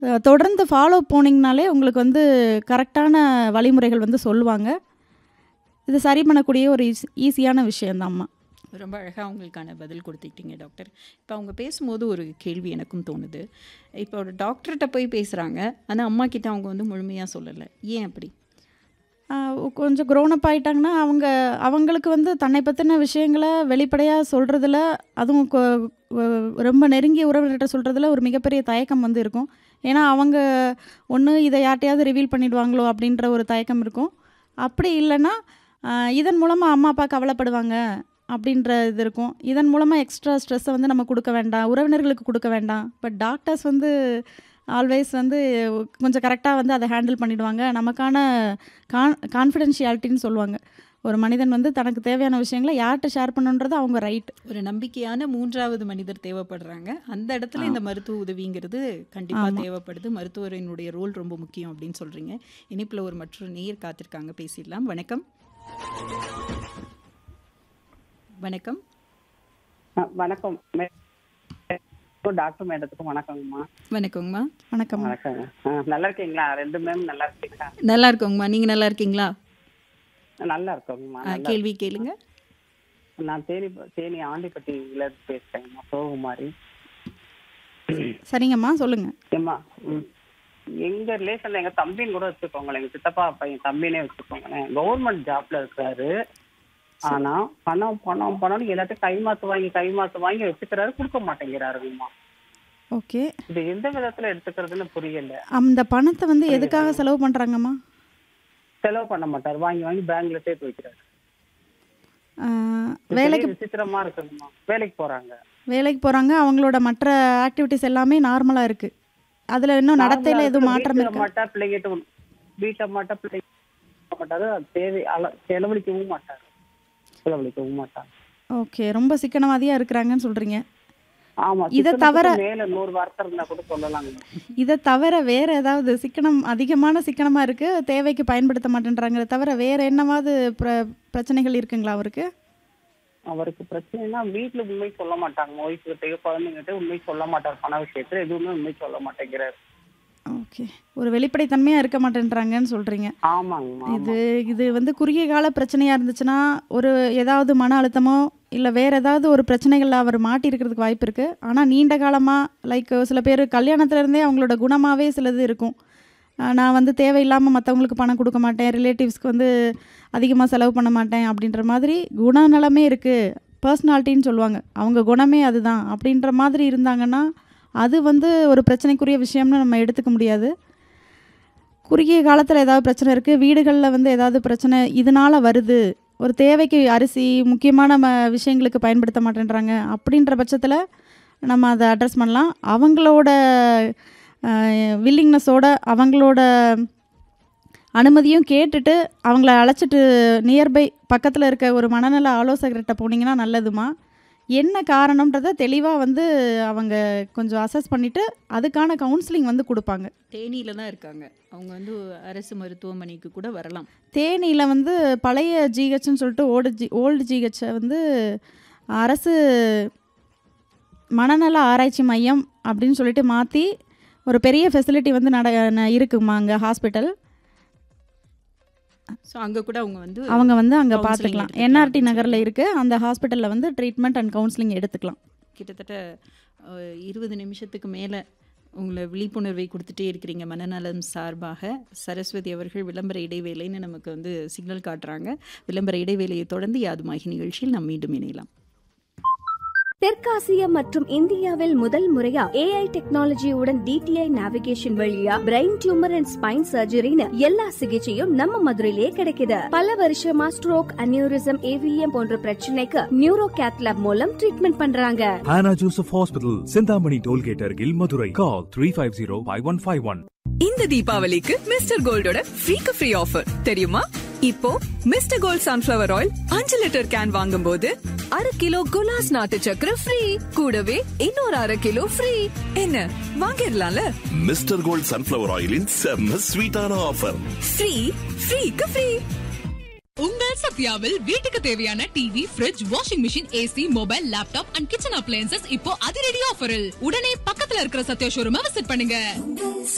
அ தொடர்ந்து ஃபாலோ போனீங்கனாலே உங்களுக்கு வந்து கரெக்டான வழிமுறைகள் வந்து சொல்லுவாங்க. இது சரி பண்ணக்கூடிய ஒரு ஈஸ் ஈஸியான விஷயம் தான்மா. ரொம்ப அழகா உங்களுக்கான பதில் குடுத்துக்கிட்டீங்க டாக்டர். இப்ப அவங்க பேசும்போது ஒரு கேள்வி எனக்கும் தோணுது. இப்போ ஒரு டாக்டர்ட்ட போய் பேசுறாங்க. ஆனா அம்மா கிட்ட அவங்க வந்து முழுமையா சொல்லல. ஏன் அப்படி? ஆ கொஞ்சம் க்ரோன் அப் ஆயிட்டாங்கன்னா, அவங்க அவங்களுக்கு வந்து தன்னை பத்தின விஷயங்கள வெளிப்படையா சொல்றதுல, அதுவும் கொ வ ரொம்ப நெருங்கிய உறவினர்ட்ட சொல்றதுல ஒரு மிகப்பெரிய தயக்கம் வந்து இருக்கும். ஏன்னா அவங்க ஒண்ணு இத யார்ட்டயாவது ரிவீல் பண்ணிடுவாங்களோ அப்படின்ற ஒரு தயக்கம் இருக்கும். அப்படி இல்லன்னா, அ இதன் மூலமா அம்மா, அப்பா கவலைப்படுவாங்க அப்படின்ற இது இருக்கும். இதன் மூலமா எக்ஸ்ட்ரா ஸ்ட்ரெஸ்ஸ வந்து நம்ம குடுக்க வேண்டாம். உறவினர்களுக்கு குடுக்க வேண்டாம். பட் டாக்டர்ஸ் வந்து ஆல்வேஸ் வந்து கொஞ்சம் கரெக்ட்டா வந்து அத ஹேண்டில் பண்ணிடுவாங்க. நமக்கான கான் கான்ஃபிடென்ஷியாலிட்டின்னு சொல்லுவாங்க. ஒரு மனிதன் வந்து தனக்கு தேவையான விஷயங்கள யார்ட்ட ஷேர் பண்ணணுன்றது அவங்க ரைட். ஒரு நம்பிக்கையான 3வது மனிதர் தேவைப்படுறாங்க. அந்த இடத்துல ஆ. இந்த மருத்துவ உதவிங்கிறது கண்டிப்பா ஆமா. தேவைப்படுது. மருத்துவரினுடைய ரோல் ரொம்ப முக்கியம் அப்படின்னு சொல்றீங்க. இணைப்புல ஒரு மற்றொரு நேயர் காத்திருக்காங்க பேசிடலாம். வணக்கம். வணக்கம். அ வணக்கம். மே டாக்டர் மேடத்துக்கும் வணக்கங்கம்மா. வணக்கங்கம்மா. வணக்கம். வணக்கங்க. ஆ நல்லா இருக்கீங்களா? 2 மேம் நல்லா இருக்கீங்களா? நல்லா இருக்கோங்கம்மா. நீங்க நல்லா இருக்கீங்களா? நல்லா இருக்கோங்கம்மா. ஆ நல்லா கேள்வி கேளுங்க. நான் தேனி தேனி ஆண்டிப்பட்டியில இருந்து பேசுறேங்கம்மா. சிவகுமாரி. சரிங்கம்மா சொல்லுங்க. ஏம்மா ம். எங்க ரிலேஷன்ல எங்க தம்பின்னு கூட வச்சுக்கோங்களேன். எங்க சித்தப்பா பையன் தம்பினே வச்சுக்கோங்களேன். கவர்மெண்ட் ஜாப்ல இருக்காரு. ஆனா பணம் பணம் பணம்னு எல்லாத்தையும் கைமாத்து வாங்கி கைமாத்து வாங்கி வச்சுக்கிறாரு. குடுக்க மாட்டேங்கிறாருங்கம்மா. ஓகே. இது எந்த விதத்துல எடுத்துக்கிறதுன்னு புரியல. அந்த பணத்த வந்து எதுக்காக செலவு பண்றாங்கம்மா? செலவு பண்ண மாட்டாரு. வாங்கி வாங்கி பேங்க்ல சேர்த்து வைக்கிறாரு. ஆ இது வேலைக்கு பெரிய விசித்திரமா இருக்குங்கம்மா. வேலைக்கு போறாங்க. வேலைக்கு போறாங்க. அவங்களோட மற்ற ஆக்டிவிட்டீஸ் எல்லாமே நார்மலா இருக்கு. அதுல இன்னும் நார்மலா நடத்தையில இருக்கு. எதுவும் மாற்றம் வீட்டுல இருக்கா? மாட்டா பிள்ளைங்கிட்ட ஒண்ணு- வீட்டை மாட்டா பிள்ளைங்க மாட்டாரு. அது தேவை அள- செலவழிக்கவும் மாட்டாரு. செலவழிக்கவும் மாட்டாங்க. ஓகே. ரொம்ப சிக்கனவாதியா இருக்கிறாங்கன்னு சொல்றீங்க. ஆமா. இத சிக்கனத்துக்கு தவிர மேல நூறு வார்த்தை இருந்தா கூட சொல்லலாங்க. இத தவிர வேற ஏதாவது சிக்கனம் அதிகமான சிக்கனமா இருக்கு. தேவைக்கு பயன்படுத்த மாட்டேன்றாங்களே தவிர வேற என்னவாவது பிர பிரச்சனைகள் இருக்குங்களா அவருக்கு? அவருக்கு பிரச்சனைனா வீட்டுல உண்மை சொல்ல மாட்டாங்க. ஒய்ஃப் கிட்டயோ குழந்தைங்கிட்ட உண்மை சொல்ல மாட்டார். பண விஷயத்துல எதுவுமே உண்மை சொல்ல மாட்டேங்கிறாரு. ஓகே. ஒரு வெளிப்படைத்தன்மையா இருக்க மாட்டேன்றாங்கன்னு சொல்றீங்க. ஆமாங்கம்மா. இது ஆமா. இது வந்து குறுகிய கால பிரச்சனையா இருந்துச்சுன்னா, ஒரு ஏதாவது மன அழுத்தமோ, இல்ல வேற ஏதாவது ஒரு பிரச்சனைகள்ல அவர் மாட்டியிருக்கிறதுக்கு வாய்ப்பு இருக்கு. ஆனா நீண்ட காலமா லைக் சில பேர் கல்யாணத்துல இருந்தே அவங்களோட குணமாவே சிலது இருக்கும். அ நான் வந்து தேவையில்லாம மத்தவங்களுக்கு பணம் குடுக்க மாட்டேன். ரிலேட்டிவ்ஸ்க்கு வந்து அதிகமா செலவு பண்ண மாட்டேன் அப்படின்ற மாதிரி குணநலமே இருக்கு. பர்சனாலிட்டின்னு சொல்லுவாங்க. அவங்க குணமே அதுதான் அப்படின்ற மாதிரி இருந்தாங்கன்னா, அது வந்து ஒரு பிரச்சனைக்குரிய விஷயம்னு நம்ம எடுத்துக்க முடியாது. குறுகிய காலத்துல ஏதாவது பிரச்சனை இருக்கு. வீடுகள்ல வந்து ஏதாவது பிரச்சனை இதனால வருது. ஒரு தேவைக்கு அரிசி, முக்கியமான ம விஷயங்களுக்கு பயன்படுத்த மாட்டேன்றாங்க. அப்படின்ற பட்சத்துல நம்ம அத அட்ரஸ் பண்ணலாம். அவங்களோட அ வில்லிங்னஸோட அவங்களோட அனுமதியும் கேட்டுட்டு, அவங்கள அழைச்சிட்டு நியர்பை பக்கத்துல இருக்க ஒரு மனநல ஆலோசகர்ட்ட போனீங்கன்னா நல்லதும்மா. என்ன காரணம்ன்றத தெளிவா வந்து அவங்க கொஞ்சம் அசஸ் பண்ணிட்டு, அதுக்கான கவுன்சிலிங் வந்து குடுப்பாங்க. தேனியில தான் இருக்காங்க. அவங்க வந்து அரசு மருத்துவமனைக்கு கூட வரலாம். தேனியில வந்து பழைய ஜிஹெச்ன்னு சொல்லிட்டு ஓல்டு ஜி ஓல்டு ஜிஹெச்ச வந்து அரசு மனநல ஆராய்ச்சி மையம் அப்படின்னு சொல்லிட்டு மாத்தி, ஒரு பெரிய ஃபெசிலிட்டி வந்து நட ந இருக்குமா அங்க ஹாஸ்பிட்டல். ஸோ அங்க கூட அவங்க வந்து அவங்க வந்து அங்க கவுன்சிலிங் பார்த்துக்கலாம். எடுத்துக்கலாம் என்ஆர்டி அப்படின்னு நகர்ல சொல்றீங்க. இருக்கு. அந்த ஹாஸ்பிட்டல்ல வந்து ட்ரீட்மெண்ட் அண்ட் கவுன்சிலிங் எடுத்துக்கலாம். கிட்டத்தட்ட அ 20 நிமிஷத்துக்கு மேல உங்கள விழிப்புணர்வை குடுத்துட்டே இருக்கிறீங்க மனநலம் சார்பாக. சரஸ்வதி அவர்கள் விளம்பர இடைவேளைன்னு நமக்கு வந்து சிக்னல் காட்டுறாங்க. விளம்பர இடைவேளையை தொடர்ந்து யாதுமாகி நிகழ்ச்சியில் நாம் மீண்டும் இணையலாம். தெற்காசியா மற்றும் இந்தியாவில் முதல் முறையா ஏஐ டெக்னாலஜியுடன் டிடிஐ நேவிகேஷன் வழியா பிரெயின் டியூமர் அண்ட் ஸ்பைன் சர்ஜரின்னு எல்லா சிகிச்சையும் நம்ம மதுரையிலே கிடைக்குது பல வருஷமா ஸ்ட்ரோக் அனியூரிசம் ஏவிஎம் போன்ற பிரச்சனைக்கு நியூரோ கேத்லாப் மூலம் ட்ரீட்மெண்ட் பண்றாங்க Hannah Joseph Hospital, Sindhamani Tollgate Argil, Madurai. Call 350-5151. இந்த தீபாவளிக்கு மிஸ்டர் கோல்டோட ஃப்ரீக்கு ஃப்ரீ ஆஃபர் தெரியுமா இப்போ மிஸ்டர் கோல்ட் சன்ஃபிளவர் ஆயில் அஞ்சு லிட்டர் கேன் வாங்கும்போது அரை கிலோ குலாஸ் நாட்டு சக்கரை ஃப்ரீ கூடவே இன்னொரு அரை கிலோ ஃப்ரீ என்ன வாங்கிடலாம்ல மிஸ்டர் கோல்ட் சன்ஃபிளவர் ஆயிலின் செம்ம ஸ்வீட்டான ஆஃபர் ஃப்ரீ ஃப்ரீக்கு ஃப்ரீ உங்கள் சத்யாவில் வீட்டுக்கு தேவையான TV fridge washing machine AC mobile laptop and kitchen appliances இப்போ அதிரடி ஆஃபரில் உடனே பக்கத்துல இருக்கிற சத்யா ஷோரூமை விசிட் பண்ணுங்க